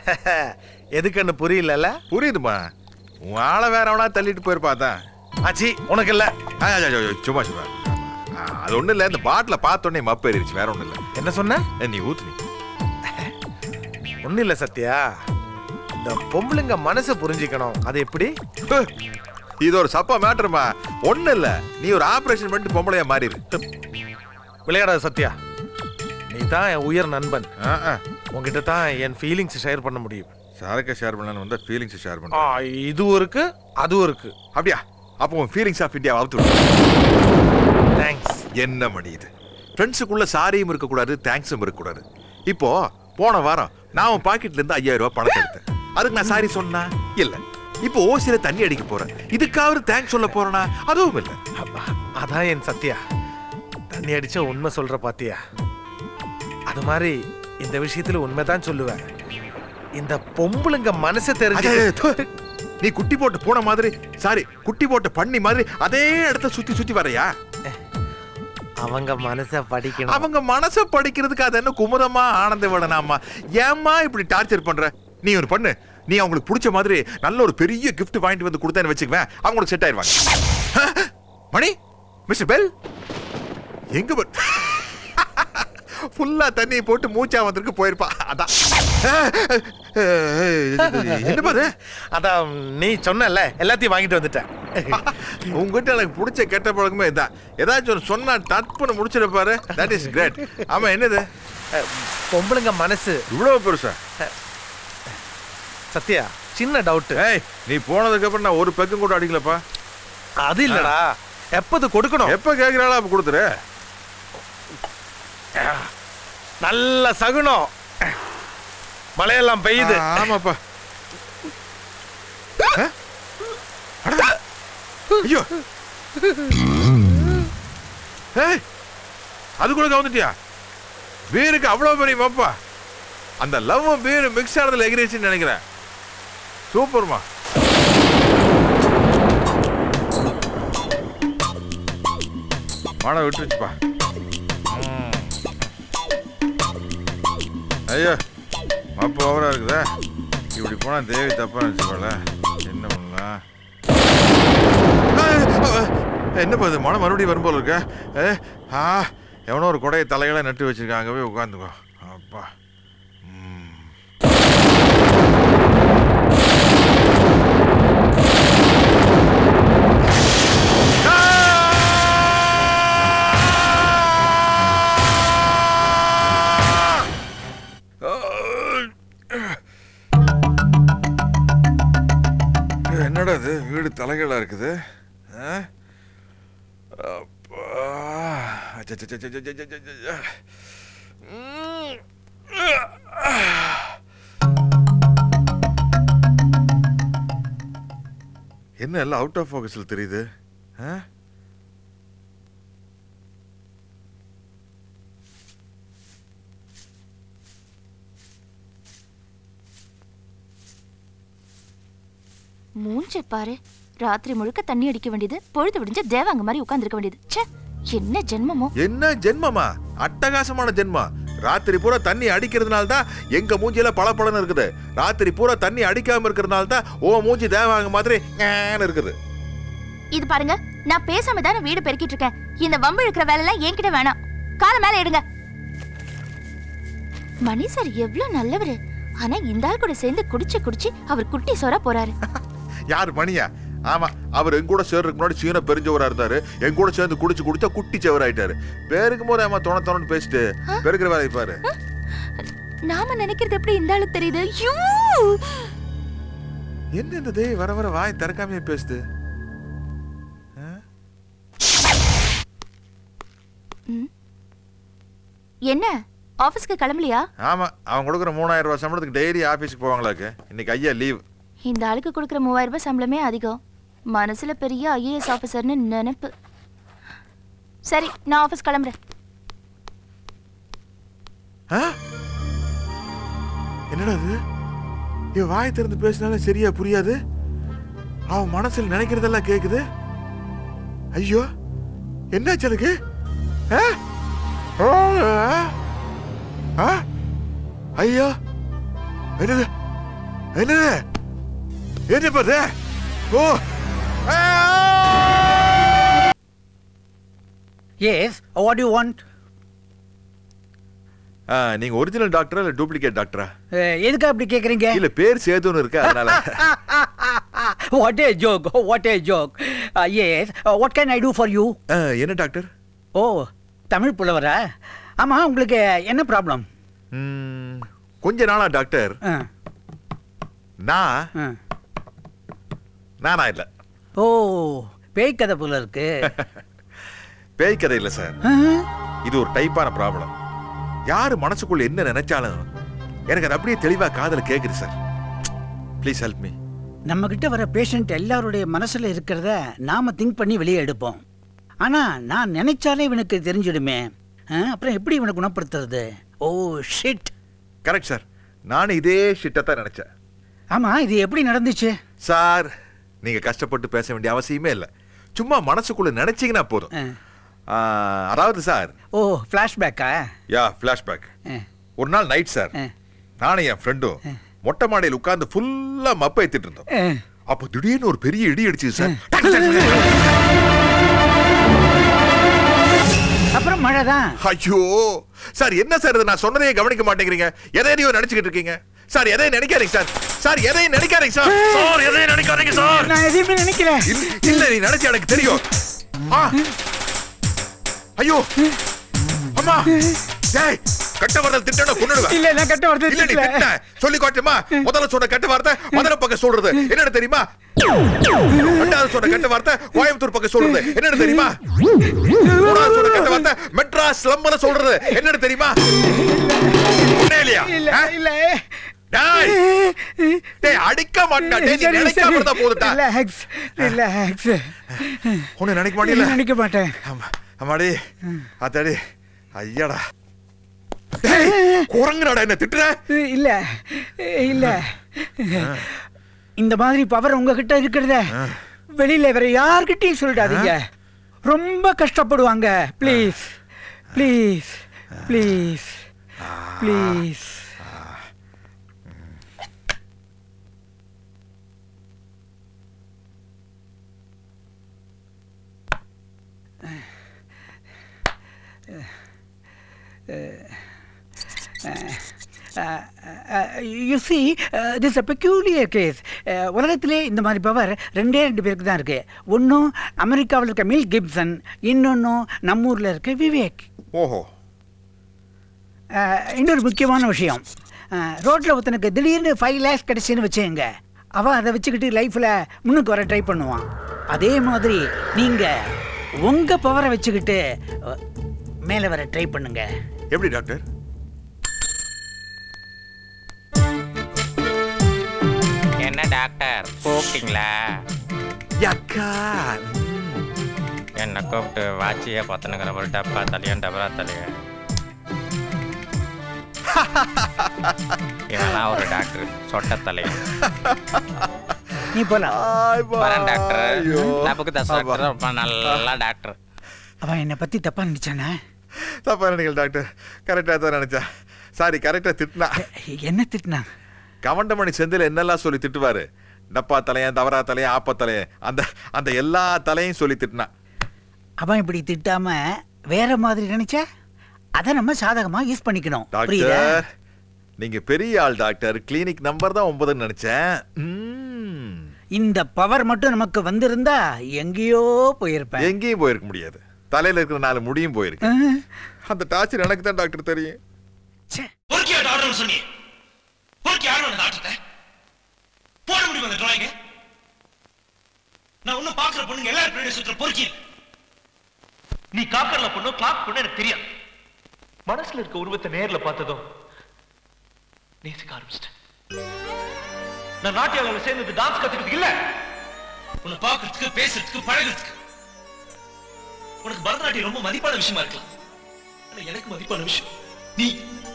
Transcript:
எதுக்குன்னு புரியலல்ல புரியுதுமா உன் ஆளை வேற எவனா தள்ளிட்டு போயிருப்பாதான் ஆச்சி உனக்கு இல்ல ஆ, ஆ, ஆ, ஆ, சும்மா சும்மா ஆ, அது ஒண்ணும் இல்ல இந்த பாட்டில பார்த்தோன்னே மப்பு ஏறிடுச்சு வேற ஒண்ணும் இல்ல என்ன சொன்ன ஏ, நீ ஊத்து நீ ஒண்ணும் இல்ல சத்யா இந்த பொம்பளைங்க மனசை புரிஞ்சுக்கணும் அது எப்படி ஹு, இது ஒரு சப்பா மேட்டருமா ஒண்ணும் இல்ல நீ ஒரு ஆபரேஷன் பண்ணிட்டு பொம்பளையா மாறிடு விளையாடாத சத்யா நீ தான் என் உயர் நண்பன் ஆ, ஆ. உன்கிட்ட தான் என் ஃபீலிங்ஸ் ஷேர் பண்ண முடியும் சரக்கு ஷேர் பண்ணலான்னு வந்தா ஃபீலிங்ஸ் ஷேர் ஆ, பண்ண இதுவும் இருக்கு அதுவும் இருக்கு அப்படியா அப்போ உன் ஃபீலிங்ஸ் ஆஃப் இந்தியா வளர்த்து விடு. தேங்க்ஸ் என்ன மணி இது ஃப்ரெண்ட்ஸுக்குள்ள சாரியும் இருக்கக்கூடாது தேங்க்ஸும் இருக்கக்கூடாது இப்போ போன வாரம் நான் உன் பாக்கெட்ல இருந்து ஐயாயிரம் ரூபாய் பணத்தை எடுத்தேன் அதுக்கு நான் சாரி சொன்னா இல்ல இப்போ ஓசியில தண்ணி அடிக்க போறேன் இதுக்காவது தேங்க்ஸ் சொல்ல போறேனா அதுவும் இல்ல அதான் என் சத்யா தண்ணி அடிச்ச உண்மை சொல்ற பாத்தியா அது மாதிரி இந்த விஷயத்துல உண்மைதான் சொல்லுவேன் இந்த பொம்பளைங்க மனசை தெரிஞ்சு அடே, தோ. நீ குட்டி போட்ட பூனை மாதிரி சாரி குட்டி போட்ட பண்ணி மாதிரி அதே இடத்த சுத்தி சுத்தி வரையா அவங்க மனசை படிக்கணும் அவங்க மனசை படிக்கிறதுக்கு அது என்ன குமுதமா ஆனந்த விடனாமா ஏம்மா இப்படி டார்ச்சர் பண்ற நீ ஒரு பண்ணு நீ அவங்களுக்கு பிடிச்ச மாதிரி நல்ல ஒரு பெரிய gift வாங்கிட்டு வந்து கொடுத்தேன்னு வச்சுக்குவேன் அவங்களுக்கு செட் ஆயிருவாங்க ஆ, மணி மிஸ்டர் பெல் எங்க ஃபுல்லா தண்ணியை போட்டு மூச்சா வந்திருக்கு போயிருப்பா அதான் ஆ, ஆ, என்ன பாரு அதான் நீ சொன்னல எல்லாத்தையும் வாங்கிட்டு வந்துட்டேன் உங்ககிட்ட எனக்கு பிடிச்ச கெட்ட பழக்கமே இதான் ஏதாச்சும் ஒரு சொன்னா டப்புன்னு முடிச்சிட பாரு தட் இஸ் கிரேட் ஆமா என்னது அஹ், பொம்பளைங்க மனசு இவ்வளவு பெருசா சத்யா சின்ன டவுட் ஏய் நீ போனதுக்கு அப்புறம் நான் ஒரு பெக்கும் கூட அடிக்கலப்பா அது இல்லடா எப்போது கொடுக்கணும் எப்ப கேக்குறாளோ அப்ப கொடுத்துரு நல்ல சகுனம் மழையெல்லாம் பெய்யுது ஆ, ஆமாப்பா ஆ? அடடா. ஐயோ ஏய் அது கூட கவுந்துட்டியா பீருக்கு அவ்வளவு பெரிய மப்பா அந்த லவ்வும் பீரு மிக்ஸ் ஆனதுல எகிரிச்சுன்னு நினைக்கிறேன் சூப்பர்மா மழை விட்டுருச்சுப்பா ம். ஐயோ மப்பு ஓவரா இருக்குதா இப்படி போனா தேவி தப்பா நினைச்சுக்கோல என்ன பண்ணலாம் என்ன இது மழை மறுபடியும் வரும் போல இருக்க ஏ, ஆ எவனோ ஒரு கொடையை தலைகளை நட்டு வச்சிருக்கான் அங்கே போய் உட்காந்துக்கோ அப்பா ம். என்னடா இது வீடு தலைகளா இருக்குது ஆ? அப்பா. அச்சச்சச்சச்சச்சச்சச்சச்ச. ம். என்ன எல்லாம் அவுட் ஆஃப் ஃபோக்கஸ்ல தெரியுது ஆ? மூஞ்ச பாரு ராத்திரி முழுக்க தண்ணி அடிக்க வேண்டியது பொழுது விடிஞ்ச தேவாங்க மாதிரி உட்கார்ந்திருக்க வேண்டியது ச்சே என்ன ஜென்மமோ என்ன ஜென்மமா அட்டகாசமான ஜென்மம் ராத்திரி பூரா தண்ணி அடிக்கிறதுனால தான் எங்க மூஞ்சில பளபளன்னு இருக்குது ராத்திரி பூரா தண்ணி அடிக்காம இருக்கிறதுனால தான் ஓ மூஞ்சி தேவாங்க மாதிரி ஞான்னு இருக்குது இது பாருங்க நான் பேசாம தானே வீடு பெருக்கிட்டு இருக்கேன் இந்த வம்பு இழுக்கிற வேலை எல்லாம் என்கிட்ட வேணாம் கால மேல எடுங்க மணி சார் எவ்வளவு நல்லவரு ஆனா இந்த ஆள் கூட சேர்ந்து குடிச்சு குடிச்சு அவர் குட்டி சோறா போறாரு யார் மணியா ஆமா அவர் எங்க கூட சேர்றதுக்கு முன்னாடி சீன பெருஞ்சவரா இருந்தாரு எங்க கூட சேர்ந்து குடிச்சு குடிச்சா குட்டி செவர் ஆயிட்டாரு பேருக்கும் போது ஏமா தோண தோணு பேசிட்டு பெருக்கிற வேலை பாரு நாம நினைக்கிறது எப்படி இந்த ஆளுக்கு தெரியுது ஐயோ! என்ன இந்த தேய் வர வர வாய் திறக்காமையே பேசுது ஆ? என்ன ஆபீஸ்க்கு கிளம்பலையா ஆமா அவன் கொடுக்குற மூணாயிரம் ரூபாய் சம்பளத்துக்கு டெய்லி ஆபீஸ்க்கு போவாங்களாக்கு இன்னைக்கு ஐயா லீவ் இந்த ஆளுக்கு கொடுக்குற மூவாயிரம் ரூபாய் சம்பளமே அதிகம் மனசுல பெரிய ஐஏஎஸ் ஆபீசர்னு நினைப்பு சரி நான் ஆபீஸ் கிளம்புறேன் ஆ? என்னடா இது இவன் வாய் திறந்து பேசினாலும் சரியா புரியாது அவன் மனசுல நினைக்கிறதெல்லாம் கேக்குது ஐயோ என்னாச்சு எனக்கு ஆ? ஆ? ஆ? ஐயோ என்னது என்ன என்ன பாரு ஓ ஆ! Yes, what do you want? ஆ, நீங்க ஒரிஜினல் டாக்டரா இல்ல டூப்ளிகேட் டாக்டரா Uh, எதுக்கு அப்படி கேக்குறீங்க இல்ல பேர் சேதுன்னு இருக்கு அதனால what a joke what a joke uh, yes uh, what can i do for you ஆ, என்ன டாக்டர் ஓ தமிழ் புலவரா ஆமா உங்களுக்கு என்ன ப்ராப்ளம் ம், கொஞ்ச நாளா டாக்டர் நான் நானா இல்ல ஓ பேய் கதை போல இருக்கு பேய் கதை இல்ல சார் Uh, இது ஒரு டைப்பான ப்ராப்ளம் யாரு மனசுக்குள்ள என்ன நினைச்சாலும் எனக்கு அது அப்படியே தெளிவா காதுல கேக்குது சார் ப்ளீஸ் ஹெல்ப் மீ நம்ம கிட்ட வர பேஷண்ட் எல்லாருடைய மனசுல இருக்கிறத நாம திங்க் பண்ணி வெளியே எடுப்போம் ஆனா நான் நினைச்சாலே இவனுக்கு தெரிஞ்சிடுமே Uh, அப்புறம் எப்படி இவனை குணப்படுத்துறது ஓ ஷிட் கரெக்ட் சார் நானும் இதே ஷிட்டை தான் நினைச்சேன் ஆமா இது எப்படி நடந்துச்சு சார் நீங்க கஷ்டப்பட்டு பேச வேண்டிய அவசியமே இல்ல சும்மா மனசுக்குள்ள நினைச்சீங்கன்னா போதும் Uh, ஆ, அதாவது சார் ஓ ஃப்ளாஷ்பேக்கா யா ஃபிளாஷ்பேக் ஒரு நாள் நைட் சார் நானும் என் ஃப்ரெண்டும் மொட்டை மாடியில் உட்கார்ந்து ஃபுல்லா மப்ப ஏத்திட்டு இருந்தோம் அப்போ திடீர்னு ஒரு பெரிய இடி அடிச்சுது சார் அப்புறம் மழை தான் ஐயோ சார் என்ன சார் இது நான் சொன்னதையே கவனிக்க மாட்டேங்கிறீங்க எதையோ நினைச்சுக்கிட்டு இருக்கீங்க சார் எதையும் நினைக்காதீங்க சார் சார் எதையும் நினைக்காதீங்க சார் சார் எதையும் நினைக்காதீங்க சார் நான் எதையுமே நினைக்கல இல்ல- இல்ல நீ நினைச்ச எனக்கு தெரியும் ஆ. ஐயோ அம்மா டேய் கட்ட வரல் திட்டணும் கொன்னுடுவேன் இல்ல நான் கட்ட வரது இல்ல நீ திட்ட சொல்லி காட்டுமா முதல்ல சொன்ன கட்ட வார்த்தை முதல்ல பக்கம் சொல்றது என்னன்னு தெரியுமா ரெண்டாவது சொன்ன கட்ட வார்த்தை கோயம்புத்தூர் பக்கம் சொல்றது என்னன்னு தெரியுமா மூணாவது சொன்ன கட்ட வார்த்தை மெட்ராஸ் லம்பல சொல்றது என்னன்னு தெரியுமா உண்மையா இல்லையா இல்ல ஆ? இல்ல டேய் டேய் அடிக்க மாட்டா டேய் நீ சரி, நினைக்காம சரி. இருந்தா போதுடா ரிலாக்ஸ் ரிலாக்ஸ் உன்னை நினைக்க மாட்டீல நினைக்க மாட்டேன் ஆமா அம்மாடி அத்தாடி ஐயாடா டேய், குரங்குறாடா என்ன திட்டுற இல்ல இல்ல இந்த மாதிரி பவர் உங்ககிட்ட இருக்கிறத வெளியில வேற யார்கிட்டயும் சொல்லிடாதீங்க ரொம்ப கஷ்டப்படுவாங்க please please please please you see this a peculiar case உலகத்திலே இந்த மாதிரி பவர் ரெண்டே ரெண்டு பேருக்கு தான் இருக்கு ஒன்றும் அமெரிக்காவில் இருக்க மில் கிப்சன் இன்னொன்றும் நம்ம ஊரில் இருக்க விவேக் ஓஹோ அஹ், இன்னொரு முக்கியமான விஷயம் ரோட்டில் ஒருத்தனுக்கு திடீர்னு ஃபைவ் லேக்ஸ் கிடைச்சுன்னு வச்சுங்க அவன் அதை வச்சுக்கிட்டு லைஃப்பில் முன்னுக்கு வர ட்ரை பண்ணுவான் அதே மாதிரி நீங்கள் உங்கள் பவரை வச்சுக்கிட்டு அஹ், மேலே வர ட்ரை பண்ணுங்க எப்படி டாக்டர் என்ன டாக்டர் கூப்பிட்டீங்களா அக்கா என்ன கூப்பிட்டு வாட்சியை பத்தனுங்கிற ஒரு டப்பா தலையும் டபரா தலையும் இவெல்லாம் ஒரு டாக்டர் சொட்ட தலையும் நீ போலாம் வரேன் டாக்டர் ஐயோ. நமக்கு தசை டாக்டர் ரொம்ப நல்ல டாக்டர் அவன் என்னை பற்றி தப்பாக நினச்சானே தப்பா நினைக்கல டாக்டர் கரெக்டா தான் நினைச்சா சாரி கரெக்டா திட்டினா என்ன திட்டினான் கவண்டமணி செந்தில் என்னெல்லாம் சொல்லி திட்டுவாரு டப்பா தலையன் தவறா தலையன் ஆப்ப தலையன் அந்த அந்த எல்லா தலையும் சொல்லி திட்டினா அவன் இப்படி திட்டாம வேற மாதிரி நினைச்சா அதை நம்ம சாதகமா யூஸ் பண்ணிக்கணும் புரியுதா டாக்டர் நீங்க பெரிய ஆள் டாக்டர் கிளினிக் நம்பர் தான் ஒன்பதுன்னு நினைச்சேன் ம். இந்த பவர் மட்டும் நமக்கு வந்திருந்தா எங்கேயோ போயிருப்பேன் எங்கேயும் போயிருக்க முடியாது தலையில இருக்கிற நாலு முடியும் போயிருக்கு அஹ், அந்த டார்ச்சர் எனக்கு தான் டாக்டர் தெரியும் ச்சே. பொறுக்கி ஆர்டர் சொன்னி பொறுக்கி ஆர்டர் டாக்டர் போட முடியும் அந்த டிராயிங்க நான் இன்னும் பாக்குற பொண்ணுங்க எல்லாரும் பின்னாடி சுற்றுற பொறுக்கி நீ காப்பர்ல பொண்ணு கிளாக் பொண்ணு எனக்கு தெரியாது மனசுல இருக்க உருவத்தை நேர்ல பார்த்ததும் நேசிக்க ஆரம்பிச்சிட்டேன் நான் நாட்டியாவில் சேர்ந்தது டான்ஸ் கத்துக்கிறதுக்கு இல்ல உன்னை பார்க்கறதுக்கு பேசுறதுக்கு பழகுறதுக்கு உனக்கு பரதநாட்டியம் ரொம்ப மதிப்பான விஷயமா இருக்கலாம் ஆனா எனக்கு மதிப்பான விஷயம் நீ